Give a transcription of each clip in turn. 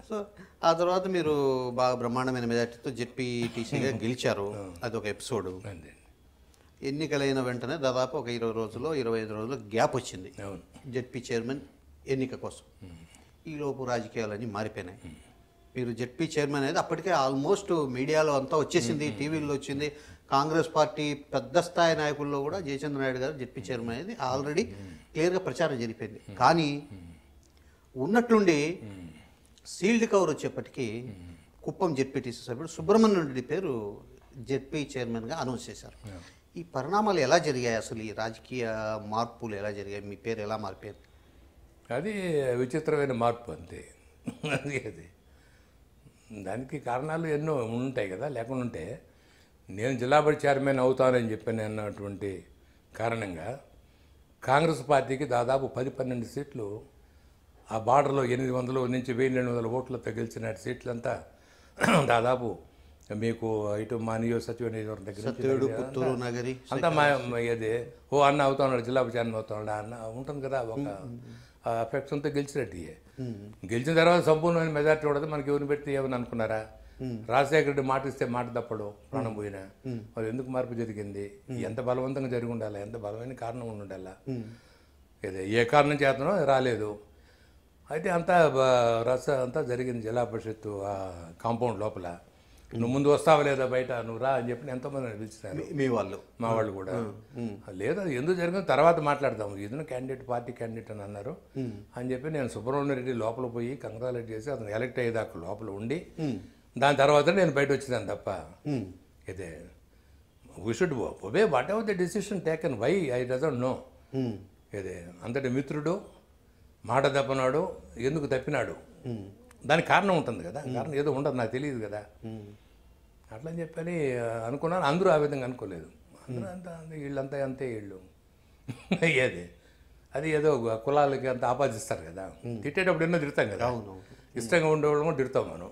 So ఆ తర్వాత మీరు బాగా బ్రహ్మాండమైన మెజార్టీతో జెడ్పీటీసీగా గెలిచారు అది ఒక ఎపిసోడ్ అంతే ఎన్నికలైన వెంటనే దాదాపు ఒక ఇరవై రోజుల్లో ఇరవై ఐదు రోజుల్లో గ్యాప్ వచ్చింది అవును జెడ్పీ చైర్మన్ ఎన్నిక కోసం ఈలోపు రాజకీయాలన్నీ మారిపోయినాయి మీరు జెడ్పీ చైర్మన్ అనేది అప్పటికే ఆల్మోస్ట్ మీడియాలో అంతా వచ్చేసింది టీవీలో వచ్చింది కాంగ్రెస్ పార్టీ పెద్ద స్థాయి నాయకుల్లో కూడా జయచంద్ర నాయుడు గారు జెడ్పీ చైర్మన్ అనేది ఆల్రెడీ క్లియర్గా ప్రచారం జరిగిపోయింది కానీ ఉన్నట్లుండి సీల్డ్ కవర్ వచ్చేప్పటికీ కుప్పం జెడ్పీటీసీ సభ్యుడు సుబ్రహ్మణ్యం రెడ్డి పేరు జెడ్పీ చైర్మన్గా అనౌన్స్ చేశారు ఈ పరిణామాలు ఎలా జరిగాయి అసలు ఈ రాజకీయ మార్పులు ఎలా జరిగాయి మీ పేరు ఎలా మారిపోయింది అది విచిత్రమైన మార్పు అంతే అది అది దానికి కారణాలు ఎన్నో ఉంటాయి కదా లేకుండా ఉంటే నేను జిల్లా పరిషత్ చైర్మన్ అవుతానని చెప్పాను అన్నటువంటి కారణంగా కాంగ్రెస్ పార్టీకి దాదాపు పది పన్నెండు సీట్లు ఆ బార్డర్లో ఎనిమిది వందలు నుంచి వెయ్యి రెండు వందల ఓట్లతో గెలిచిన సీట్లంతా దాదాపు మీకు ఇటు మా నియోజక సచివ నియోజకవర్గం దగ్గర నుంచి సత్యుడు పుత్తూరు నగరి అంతా మా మా ఇది ఓ అన్న అవుతున్నాడు జిల్లా చైర్మన్ అవుతున్నాడు అన్న ఉంటుంది కదా ఒక అఫెక్షన్తో గెలిచినట్టు గెలిచిన తర్వాత సంపూర్ణమైన మెజార్టీ ఉండదు మనకి ఎవరిని పెడితే ఏమని అనుకున్నారా రాజశేఖర రెడ్డి మాట ఇస్తే మాట తప్పడు ప్రాణం పోయినా మరి ఎందుకు మార్పు జరిగింది ఎంత బలవంతంగా జరిగి ఉండాలా ఎంత బలమైన కారణం ఉండి ఉండాలా ఇది ఏ కారణం చేతనో రాలేదు అయితే అంతా బ- రస అంతా జరిగింది జిల్లా పరిషత్తు ఆ కాంపౌండ్ లోపల నువ్వు ముందు వస్తావా లేదా బయట నువ్వు రా అని చెప్పి ఎంతోమంది పిలిచినారు మీ- మీ వాళ్ళు మా వాళ్ళు కూడా లేదు అది ఎందుకు జరిగింది తర్వాత మాట్లాడదాం ఇతను క్యాండిడేట్ పార్టీ క్యాండిడేట్ అని అన్నారు అని చెప్పి నేను సుబ్రహ్మణ్య రెడ్డి లోపల పోయి కంగ్రాలేట్ చేసి అతను ఎలక్ట్ అయ్యేదాకా లోపల ఉండి దాని తర్వాత నేను బయట వచ్చేదాను తప్ప ఉమ్. ఇదే we should obey whatever the decision taken why I doesn't know um. ఇదే అంతటి మిత్రుడు మాట తప్పనాడు ఎందుకు తప్పినాడు దానికి కారణం ఉంటుంది కదా కారణం ఏదో ఉండదు నాకు తెలియదు కదా అట్లా అని చెప్పని ఆ, అనుకున్నాను అందరూ ఆ విధంగా అనుకోలేదు అందరూ అంతా అంతే, వీళ్ళంతా అంతే వీళ్ళు అయ్యేది అది ఏదో కులాలకి అంత ఆపాదిస్తారు కదా తిట్టేటప్పుడు ఎన్నో తిడతాం కదా అవునవును. ఇష్టంగా ఉండేవాళ్ళం కూడా తిడతాం మనం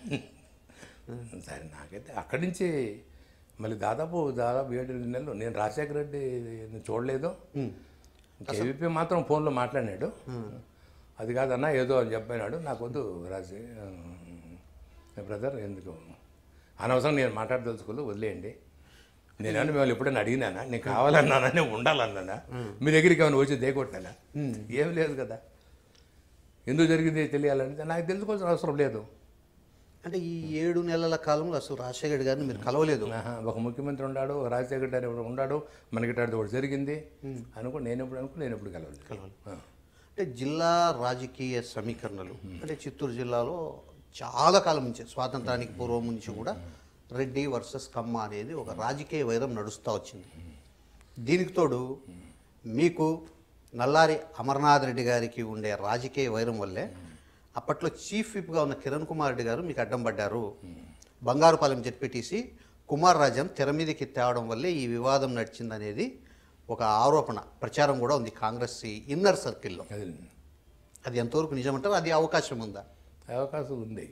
సరే నాకైతే అక్కడి నుంచి మళ్ళీ దాదాపు దాదాపు ఏడు ఎనిమిది నెలలు నేను రాజశేఖర రెడ్డి చూడలేదు కేవీపీ మాత్రం ఫోన్లో మాట్లాడినాడు అది కాదన్నా ఏదో అని చెప్పినాడు నాకు వద్దు రాజీ బ్రదర్ ఎందుకు అనవసరం నేను మాట్లాడదలుచుకోలేదు వదిలేయండి నేనేమన్నా మిమ్మల్ని ఎప్పుడైనా అడిగినానా నేను కావాలన్నానా నేను ఉండాలన్నానా మీ దగ్గరికి ఏమైనా వచ్చి దేకొట్టానా ఏం లేదు కదా ఎందుకు జరిగింది తెలియాలంటే నాకు తెలుసుకోవాల్సిన అవసరం లేదు అంటే ఈ ఏడు నెలల కాలంలో అసలు రాజశేఖర్ రెడ్డి గారిని మీరు కలవలేదు ఆహా, ఒక ముఖ్యమంత్రి ఉన్నాడు ఒక రాజశేఖర రెడ్డి అని ఉన్నాడు మనకి ఇట్లాంటిది ఒకటి జరిగింది అనుకో నేను ఎప్పుడు అనుకో నేను ఎప్పుడు కలవలేదు ఆ. అంటే జిల్లా రాజకీయ సమీకరణలు అంటే చిత్తూరు జిల్లాలో చాలా కాలం నుంచి స్వాతంత్రానికి పూర్వం నుంచి కూడా రెడ్డి వర్సెస్ కమ్మ అనేది ఒక రాజకీయ వైరం నడుస్తూ వచ్చింది దీనికి తోడు మీకు నల్లారి అమర్నాథ్ రెడ్డి గారికి ఉండే రాజకీయ వైరం వల్లే అప్పట్లో చీఫ్ విప్గా ఉన్న కిరణ్ కుమార్ రెడ్డి గారు మీకు అడ్డం పడ్డారు బంగారుపాలెం జెడ్పీటీసీ కుమార్ రాజన్ తెర మీదకి తేవడం వల్లే ఈ వివాదం నడిచిందనేది ఒక ఆరోపణ ప్రచారం కూడా ఉంది కాంగ్రెస్ ఇన్నర్ సర్కిల్లో అది అది ఎంతవరకు నిజమంటారు అది అవకాశం ఉందా అవకాశం ఉంది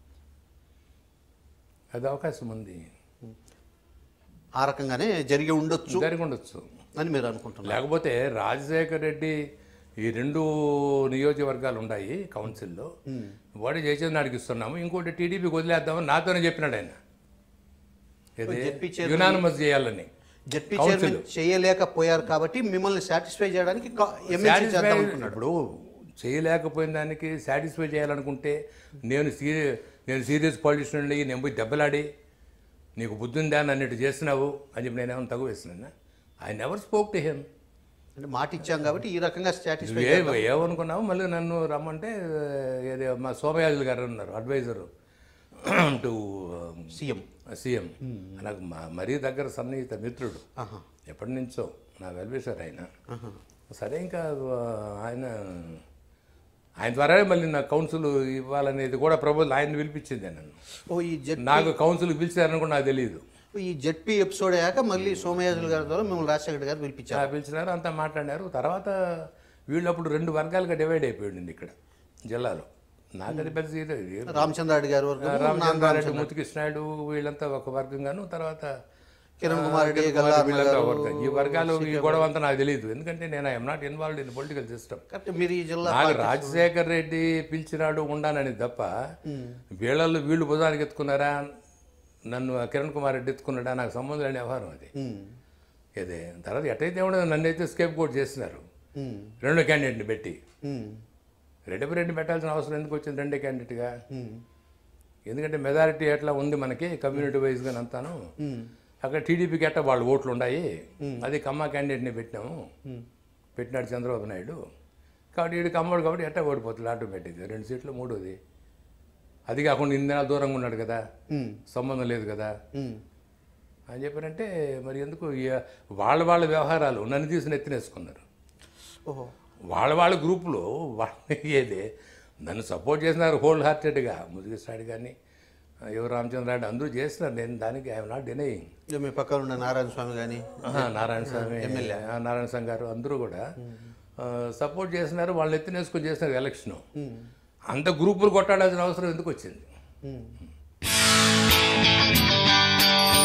అది అవకాశం ఉంది ఆ రకంగానే జరిగి ఉండొచ్చు జరిగి ఉండొచ్చు అని మీరు అనుకుంటున్నారు లేకపోతే రాజశేఖర రెడ్డి ఈ రెండు నియోజకవర్గాలు ఉన్నాయి కౌన్సిల్లో వాడు చేసేది నాడికి ఇస్తున్నాము ఇంకోటి టీడీపీకి వదిలేద్దామని నాతోనే చెప్పినాడు ఆయన జెడ్పీ ఇది యునానిమస్ చేయాలని జడ్పీ చైర్మన్ చేయలేకపోయారు కాబట్టి మిమ్మల్ని సాటిస్ఫై చేయడానికి ఎమ్మెల్సీ చేద్దాం Satisfy- అనుకున్నాడు ఇప్పుడు చేయలేకపోయిన దానికి సాటిస్ఫై చేయాలనుకుంటే నేను సీరియస్ నేను సీరియస్ పొలిటిషియన్ అయ్యి నేను పోయి దెబ్బలాడి నీకు బుద్ధి ఉందా అని అన్నట్టు చేసినావు అని చెప్పి నేను ఏమైనా తగు వేసినా I never spoke to him అంటే మాట ఇచ్చాం కాబట్టి ఈ రకంగా సాటిస్ఫై నువ్వు ఏ ఏమనుకున్నావు మళ్ళీ నన్ను రమ్మంటే ఏదో మా సోమయాజులు గారు ఉన్నారు అడ్వైజరు టు సీఎం సీఎం నాకు మా- మరీ దగ్గర సన్నిహిత మిత్రుడు ఆహా. ఎప్పటి నుంచో నా వెల్విషర్ ఆయన సరే ఇంకా ఆ, ఆయన ఆయన ద్వారానే మళ్ళీ నాకు కౌన్సిల్ ఇవ్వాలనేది కూడా ప్రపోజల్ ఆయన పిలిపించింది నన్ను ఓ ఈ జడ్ నాకు కౌన్సిల్ పిలిచారని కూడా నాకు తెలియదు ఈ జడ్పీ ఎపిసోడ్ అయ్యాక మళ్ళీ సోమయాజులు గారి ద్వారా మిమ్మల్ని రాజశేఖర్ గారు పిలిపించారు ఆ పిలిచినారు అంతా మాట్లాడినారు తర్వాత వీళ్ళు అప్పుడు రెండు వర్గాలుగా డివైడ్ అయిపోయింది ఇక్కడ జిల్లాలో నాకు అది పెద్ద ఇది- ఇది- రామచంద్రారెడ్డి గారి వరకు రామచంద్రారెడ్డి ముత్తుకృష్ణాయుడు వీళ్ళంతా ఒక వర్గంగాను తర్వాత కిరణ్ కుమార్ రెడ్డి కిరణ్ గల్లా కుమార్ వీళ్ళంతా ఒక వర్గం. ఈ వర్గాలు ఈ గొడవ అంతా నాకు తెలియదు ఎందుకంటే నేను I'm not involved in political system correct మీరు ఈ జిల్లా నాకు రాజశేఖర్ రెడ్డి పిలిచినాడు ఉండానని తప్ప వీళ్ళల్లో వీళ్ళు భుజానికి ఎత్తుకున్నారా నన్ను కిరణ్ కుమార్ రెడ్డి ఎత్తుకున్నాడా నాకు సంబంధం లేని వ్యవహారం అది ఉమ్, ఇదే తర్వాత ఎటైతే ఉండదు నన్ను అయితే స్కేప్ కోట్ చేస్తున్నారు ఉమ్, రెండో క్యాండిడేట్ని పెట్టి ఉమ్, రెడ్డి రెడ్డి పెట్టాల్సిన అవసరం ఎందుకు వచ్చింది రెండే క్యాండిడేట్గా ఉమ్, ఎందుకంటే మెజారిటీ ఎట్లా ఉంది మనకి కమ్యూనిటీ వైజ్గా అంతాను ఉమ్, అక్కడ టీడీపీకి ఎట్లా వాళ్ళు ఓట్లు ఉన్నాయి అది కమ్మ క్యాండిడేట్ని పెట్టినాము పెట్టినాడు చంద్రబాబు నాయుడు కాబట్టి వీడికి అమ్మడు కాబట్టి ఎట్టా ఓడిపోతుంది ఆటోమేటిక్గా రెండు సీట్లు మూడోది అది కాకుండా ఇన్ని నెలలు దూరంగా ఉన్నాడు కదా ఉమ్, సంబంధం లేదు కదా ఉమ్, అని చెప్పారంటే మరి ఎందుకు ఈ- వాళ్ళ వాళ్ళ వ్యవహారాలు నన్ను తీసి నెత్తినేసుకున్నారు ఓహో వాళ్ళ వాళ్ళ గ్రూపులో వాళ్ళ ఏదే నన్ను సపోర్ట్ చేసినారు హోల్ హార్టెడ్గా ముదిగిస్తాడు కానీ ఎవరు రామచంద్రారెడ్డి అందరూ చేస్తున్నారు నేను దానికి ఐఎమ్ నాట్ డినయింగ్ ఇక మీ పక్కన ఉన్న నారాయణ స్వామి కానీ నారాయణ స్వామి ఆ, నారాయణ స్వామి గారు అందరూ కూడా సపోర్ట్ చేసినారు వాళ్ళు ఎత్తినేసుకొని చేసినారు ఎలక్షన్ అంత గ్రూపులు కొట్టాడాల్సిన అవసరం ఎందుకు వచ్చింది